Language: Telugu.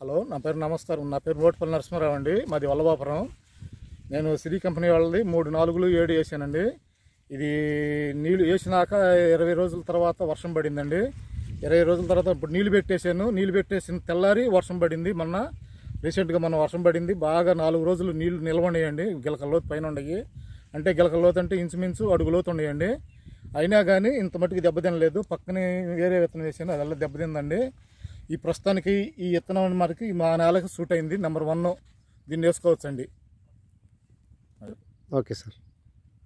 హలో నా పేరు నమస్కారం నా పేరు ఓటుపల్లి నరసింహారావు అండి మాది వల్లభాపురం నేను సిరి కంపెనీ వాళ్ళది మూడు నాలుగులు ఏడు వేసానండి ఇది నీళ్ళు వేసినాక ఇరవై రోజుల తర్వాత వర్షం పడిందండి ఇరవై రోజుల తర్వాత ఇప్పుడు నీళ్ళు పెట్టేశాను నీళ్ళు పెట్టేసిన తెల్లారి వర్షం పడింది మొన్న రీసెంట్గా మొన్న వర్షం పడింది బాగా నాలుగు రోజులు నీళ్లు నిలవనేయండి గిలక లోతు పైన ఉండయి అంటే గిలక లోతు అంటే ఇంచుమించు అడుగు లోతు ఉండేయండి అయినా కానీ ఇంత మట్టుకు దెబ్బతినలేదు పక్కనే వేరే విత్తనం వేసాను అదల్లా దెబ్బతిందండి ఈ ప్రస్తుతానికి ఈ విత్తనం మనకి మా నేలకు సూట్ అయింది నెంబర్ వన్ దీన్ని వేసుకోవచ్చండి ఓకే సార్